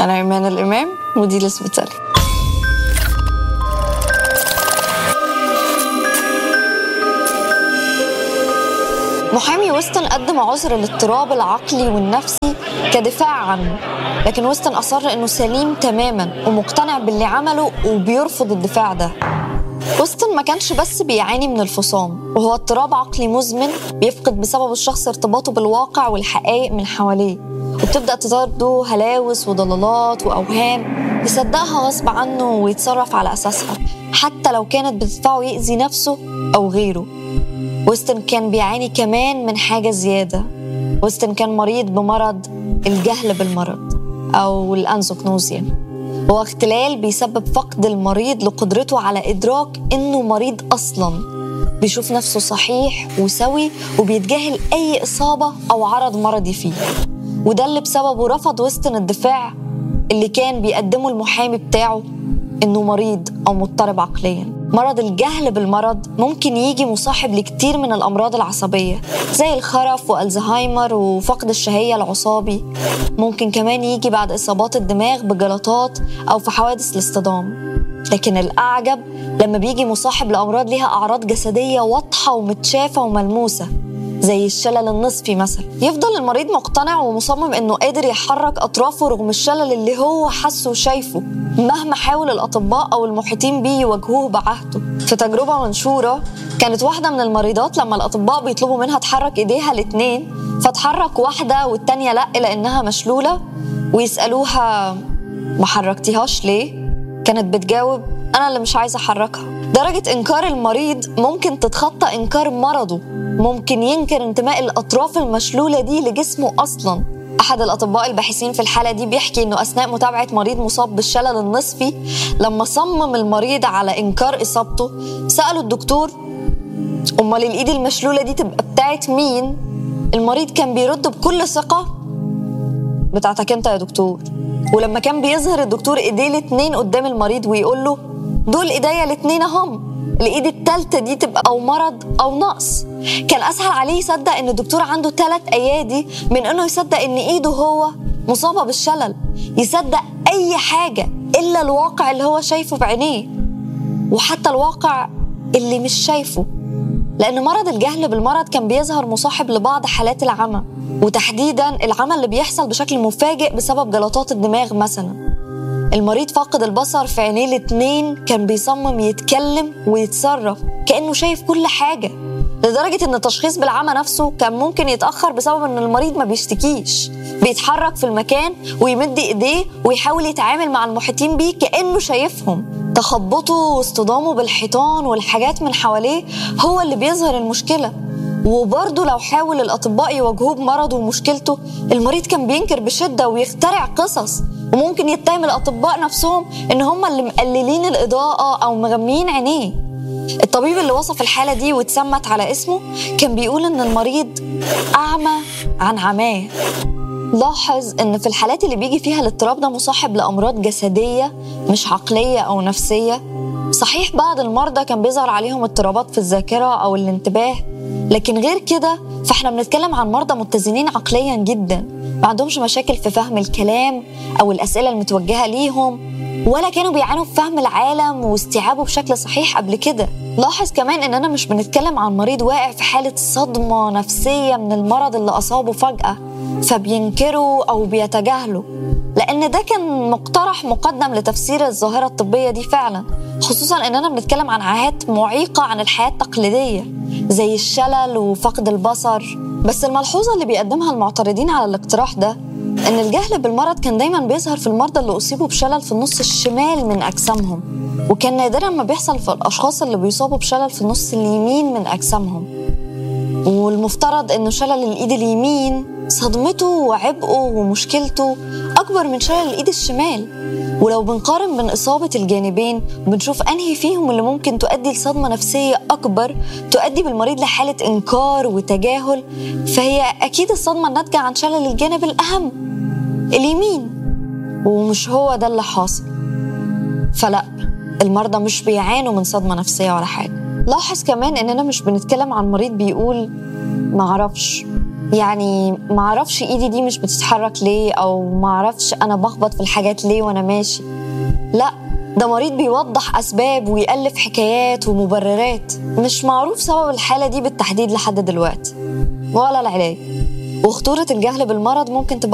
أنا إيمان الإمام ودي السبيتالي محامي ويستن قدم عذر الاضطراب العقلي والنفسي كدفاع عنه لكن ويستن أصر إنه سليم تماما ومقتنع باللي عمله وبيرفض الدفاع ده ويستن ما كانش بس بيعاني من الفصام وهو اضطراب عقلي مزمن بيفقد بسبب الشخص ارتباطه بالواقع والحقائق من حواليه وبتبدأ تطارده هلاوس وضلالات وأوهام يصدقها غصب عنه ويتصرف على أساسها حتى لو كانت بتدفعه يأذي نفسه أو غيره ويستن كان بيعاني كمان من حاجة زيادة ويستن كان مريض بمرض الجهل بالمرض أو الأنزوكنوزيا هو اختلال بيسبب فقد المريض لقدرته على إدراك إنه مريض أصلا بيشوف نفسه صحيح وسوي وبيتجاهل أي إصابة أو عرض مرضي فيه وده اللي بسببه رفض ويستن الدفاع اللي كان بيقدمه المحامي بتاعه إنه مريض أو مضطرب عقلياً مرض الجهل بالمرض ممكن يجي مصاحب لكتير من الأمراض العصبية زي الخرف والزهايمر وفقد الشهية العصابي ممكن كمان يجي بعد إصابات الدماغ بجلطات أو في حوادث الاصطدام لكن الأعجب لما بيجي مصاحب لأمراض ليها أعراض جسدية واضحة ومتشافة وملموسة زي الشلل النصفي مثلا يفضل المريض مقتنع ومصمم انه قادر يحرك اطرافه رغم الشلل اللي هو حاسه وشايفه مهما حاول الاطباء او المحيطين بيه يواجهوه بعهده في تجربه منشوره كانت واحده من المريضات لما الاطباء بيطلبوا منها تحرك ايديها الاتنين فتحرك واحده والتانيه لا لانها مشلوله ويسالوها ما حركتيهاش ليه كانت بتجاوب انا اللي مش عايزه احركها درجه انكار المريض ممكن تتخطى انكار مرضه ممكن ينكر انتماء الاطراف المشلوله دي لجسمه اصلا احد الاطباء الباحثين في الحاله دي بيحكي انه اثناء متابعه مريض مصاب بالشلل النصفي لما صمم المريض على انكار اصابته سالوا الدكتور امال الايد المشلوله دي تبقى بتاعت مين المريض كان بيرد بكل ثقه بتاعتك انت يا دكتور ولما كان بيظهر الدكتور ايديه الاتنين قدام المريض ويقول له دول ايديا الاتنين اهم الايد التالتة دي تبقى او مرض او نقص كان اسهل عليه يصدق ان الدكتور عنده ثلاث ايادي من انه يصدق ان ايده هو مصابة بالشلل يصدق اي حاجة الا الواقع اللي هو شايفه بعينيه وحتى الواقع اللي مش شايفه لأن مرض الجهل بالمرض كان بيظهر مصاحب لبعض حالات العمى وتحديدا العمى اللي بيحصل بشكل مفاجئ بسبب جلطات الدماغ مثلا المريض فاقد البصر في عينيه الاتنين كان بيصمم يتكلم ويتصرف كأنه شايف كل حاجة لدرجة إن التشخيص بالعمى نفسه كان ممكن يتأخر بسبب إن المريض ما بيشتكيش بيتحرك في المكان ويمد إيديه ويحاول يتعامل مع المحيطين بيه كأنه شايفهم تخبطه واصطدامه بالحيطان والحاجات من حواليه هو اللي بيظهر المشكلة وبرضه لو حاول الأطباء يواجهوه بمرضه ومشكلته المريض كان بينكر بشدة ويخترع قصص وممكن يتهم الأطباء نفسهم إن هم اللي مقللين الإضاءة أو مغميين عينيه الطبيب اللي وصف الحالة دي واتسمت على اسمه كان بيقول إن المريض أعمى عن عماه لاحظ ان في الحالات اللي بيجي فيها الاضطراب ده مصاحب لامراض جسديه مش عقليه او نفسيه صحيح بعض المرضى كان بيظهر عليهم اضطرابات في الذاكره او الانتباه لكن غير كده فاحنا بنتكلم عن مرضى متزنين عقليا جدا ما عندهمش مشاكل في فهم الكلام او الاسئله المتوجهه ليهم ولا كانوا بيعانوا في فهم العالم واستيعابه بشكل صحيح قبل كده لاحظ كمان اننا مش بنتكلم عن مريض واقع في حاله صدمه نفسيه من المرض اللي اصابه فجاه فبينكره او بيتجاهله لان ده كان مقترح مقدم لتفسير الظاهره الطبيه دي فعلا خصوصا اننا بنتكلم عن عاهات معيقه عن الحياه التقليديه زي الشلل وفقد البصر بس الملحوظه اللي بيقدمها المعترضين على الاقتراح ده ان الجهل بالمرض كان دايما بيظهر في المرضى اللي اصيبوا بشلل في النص الشمال من اجسامهم وكان نادرا ما بيحصل في الاشخاص اللي بيصابوا بشلل في النص اليمين من اجسامهم والمفترض انه شلل الايد اليمين صدمته وعبئه ومشكلته اكبر من شلل الايد الشمال ولو بنقارن بين اصابه الجانبين بنشوف انهي فيهم اللي ممكن تؤدي لصدمه نفسيه اكبر تؤدي بالمريض لحاله انكار وتجاهل فهي اكيد الصدمه الناتجه عن شلل الجانب الاهم اليمين ومش هو ده اللي حاصل فلا المرضى مش بيعانوا من صدمه نفسيه ولا حاجه لاحظ كمان اننا مش بنتكلم عن مريض بيقول معرفش يعني معرفش ايدي دي مش بتتحرك ليه او معرفش انا بخبط في الحاجات ليه وانا ماشي لا ده مريض بيوضح اسباب ويألف حكايات ومبررات مش معروف سبب الحالة دي بالتحديد لحد دلوقتي ولا العلاج وخطورة الجهل بالمرض ممكن تبقى